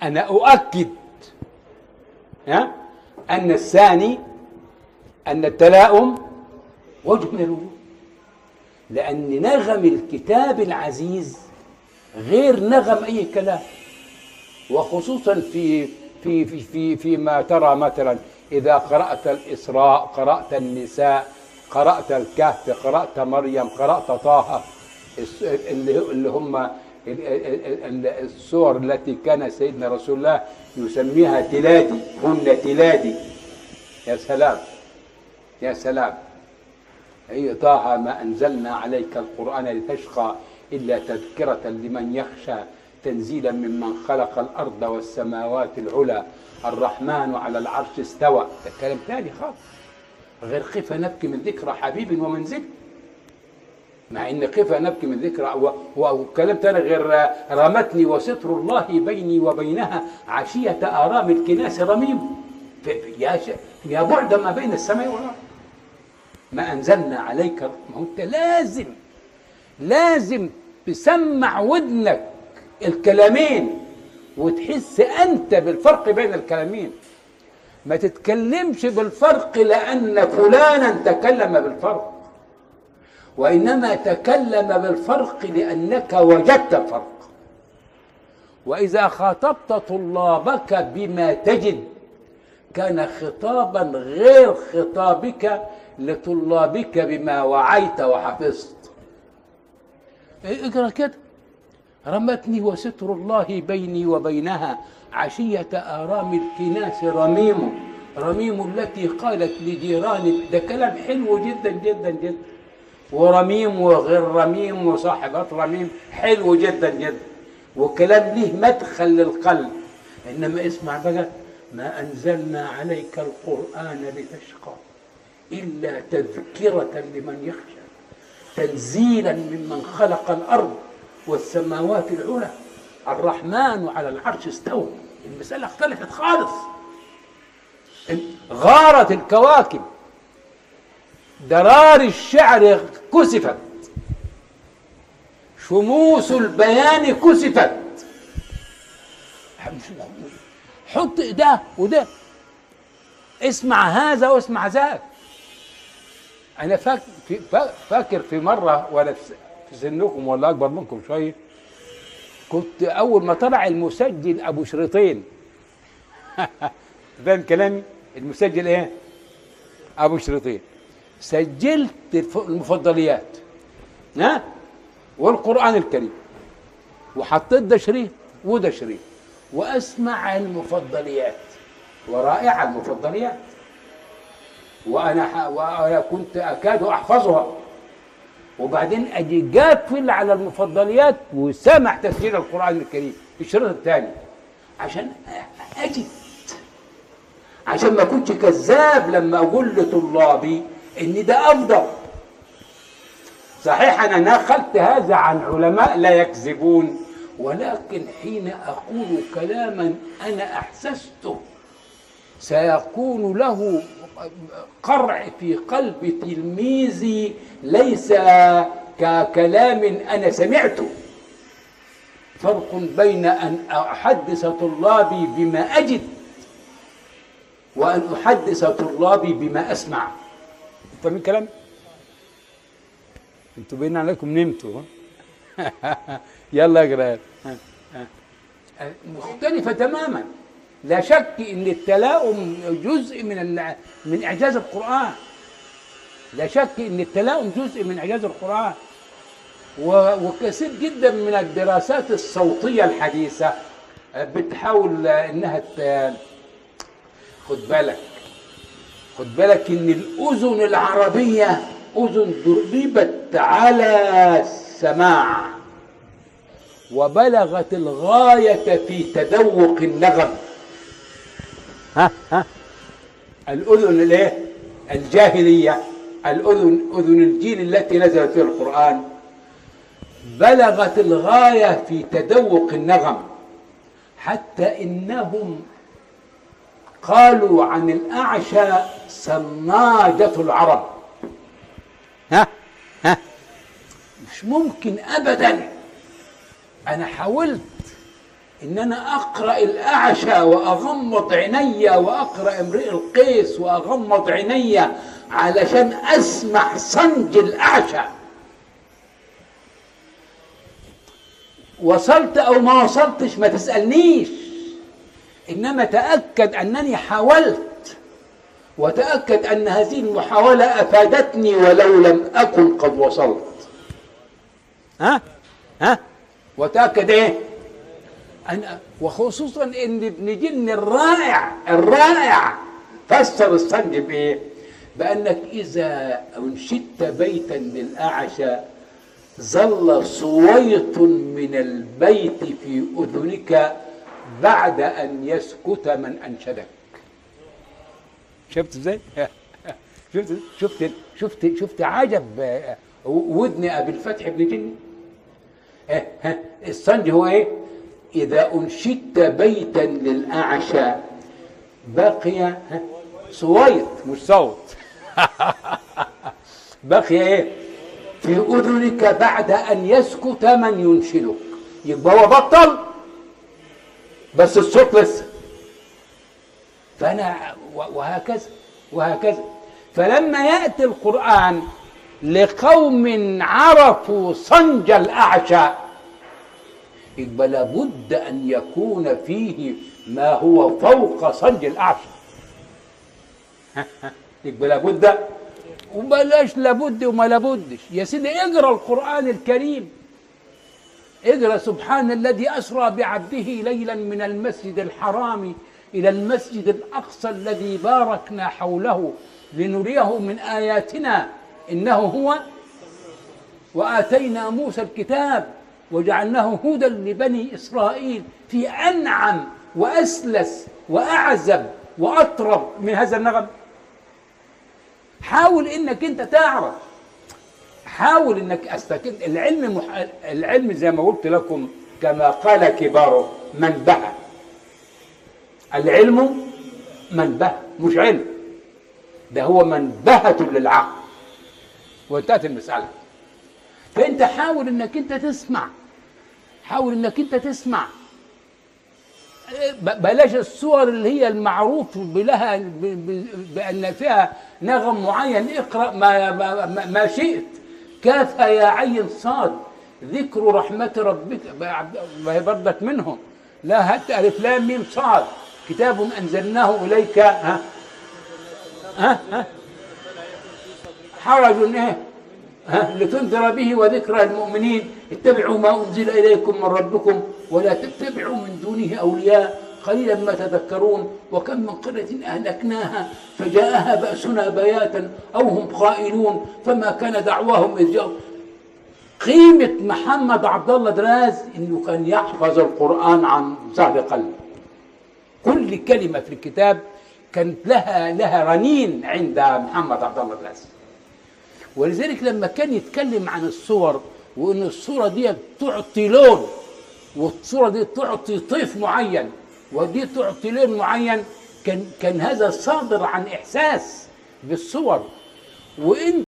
أنا أؤكد ها أن الثاني أن التلاؤم وجه من الوجوه لأن نغم الكتاب العزيز غير نغم أي كلام وخصوصا في في في في فيما ترى مثلا إذا قرأت الإسراء قرأت النساء قرأت الكهف قرأت مريم قرأت طه الس- اللي اللي هم ال- ال- ال- السور التي كان سيدنا رسول الله يسميها تلادي هن تلادي يا سلام يا سلام أي طه ما أنزلنا عليك القرآن لتشقى إلا تذكرة لمن يخشى تنزيلا ممن خلق الأرض والسماوات العلى الرحمن على العرش استوى ده كلام تاني خالص غير قف نبكي من ذكرى حبيب ومنزل مع ان قف نبكي من ذكرى و- و- وكلام تاني غير رمتني وستر الله بيني وبينها عشية آرام الكناس رميم ف- يا ش- يا بعد ما بين السماء والأرض ما أنزلنا عليك ما هو أنت لازم لازم تسمع ودنك الكلامين وتحس أنت بالفرق بين الكلامين ما تتكلمش بالفرق لأن فلانا تكلم بالفرق وإنما تكلم بالفرق لأنك وجدت الفرق وإذا خاطبت طلابك بما تجد كان خطابا غير خطابك لطلابك بما وعيت وحفظت اقرا كده رمتني وستر الله بيني وبينها عشية آرام الكناس رميم رميم التي قالت لجيران ده كلام حلو جدا جدا جدا ورميم وغير رميم وصاحبات رميم حلو جدا جدا وكلام ليه مدخل للقلب انما اسمع بقى ما انزلنا عليك القران لتشقى الا تذكره لمن يخشى تنزيلا ممن خلق الارض والسماوات العلى الرحمن على العرش استوى المساله اختلفت خالص غارت الكواكب درار الشعر كسفت شموس البيان كسفت حط ده وده اسمع هذا واسمع ذاك انا فاكر في, فاكر في مره وانا في سنكم ولا اكبر منكم شويه كنت اول ما طلع المسجل ابو شريطين فاهم كلامي المسجل ايه ابو شريطين سجلت المفضليات ها والقران الكريم وحطيت ده شريط وده شريط واسمع المفضليات ورائعه المفضليات وانا ح... وانا كنت اكاد احفظها وبعدين اجي قافل على المفضليات وسمع تسجيل القران الكريم في الشريط الثاني عشان اجد عشان ما اكونش كذاب لما اقول لطلابي ان ده افضل صحيح انا نقلت هذا عن علماء لا يكذبون ولكن حين اقول كلاما انا احسسته سيكون له قرع في قلب تلميذي ليس ككلام انا سمعته فرق بين ان احدث طلابي بما اجد وان احدث طلابي بما اسمع فاهمين كلام انتوا باين عليكم نمتوا يلا اقرا مختلفه تماما لا شك ان التلاؤم جزء من من اعجاز القران لا شك ان التلاؤم جزء من اعجاز القران وكثير جدا من الدراسات الصوتيه الحديثه بتحاول انها خد بالك خد بالك ان الاذن العربيه اذن دربت على السماع وبلغت الغايه في تذوق النغم ها ها الاذن الايه الجاهليه الاذن اذن الجيل التي نزل فيها القران بلغت الغايه في تذوق النغم حتى انهم قالوا عن الاعشى سناجه العرب ها ها مش ممكن ابدا انا حاولت ان انا اقرا الاعشى واغمض عيني واقرا امرئ القيس واغمض عيني علشان اسمع صنج الاعشى وصلت او ما وصلتش ما تسالنيش انما تاكد انني حاولت وتاكد ان هذه المحاوله افادتني ولو لم اكن قد وصلت ها ها وتاكد ايه أنا وخصوصا ان ابن جن الرائع الرائع فسر الصنج بايه بانك اذا انشدت بيتا للاعشى ظل صويت من البيت في اذنك بعد ان يسكت من انشدك شفت ازاي شفت شفت شفت شفت عجب ودن ابي الفتح بن جن الصنج هو ايه اذا انشدت بيتا للاعشى بقي صويت مش صوت بقي ايه في اذنك بعد ان يسكت من ينشدك يبقى هو بطل بس الصوت لسه فانا وهكذا وهكذا فلما ياتي القران لقوم عرفوا صنج الاعشى يبقى لابد ان يكون فيه ما هو فوق صنج الاعشى يبقى لابد وبلاش لابد وما لابدش يا سيدي اقرا القران الكريم اقرا سبحان الذي اسرى بعبده ليلا من المسجد الحرام الى المسجد الاقصى الذي باركنا حوله لنريه من اياتنا انه هو واتينا موسى الكتاب وجعلناه هدى لبني اسرائيل في انعم واسلس واعزب واطرب من هذا النغم حاول انك انت تعرف حاول انك استكن العلم مح... العلم زي ما قلت لكم كما قال كباره منبه العلم منبه مش علم ده هو منبهة للعقل وانتهت المسألة فانت حاول انك انت تسمع حاول انك انت تسمع بلاش الصور اللي هي المعروف بلها بان فيها نغم معين اقرا ما, ما, ما شئت كاف يا عين صاد ذكر رحمة ربك ما هي بردك منهم لا هات ألف لام ميم صاد كتاب أنزلناه إليك ها ها, ها حرج إيه ها لتنذر به وذكرى المؤمنين اتبعوا ما أنزل إليكم من ربكم ولا تتبعوا من دونه أولياء قليلا ما تذكرون وكم من قرية أهلكناها فجاءها بأسنا بياتا أو هم قائلون فما كان دعواهم إذ جاءوا قيمة محمد عبد الله دراز إنه كان يحفظ القرآن عن ظهر قلب كل كلمة في الكتاب كانت لها لها رنين عند محمد عبد الله دراز ولذلك لما كان يتكلم عن الصور وان الصوره دي تعطي لون والصوره دي تعطي طيف معين ودي تعطي لون معين كان كان هذا صادر عن احساس بالصور وانت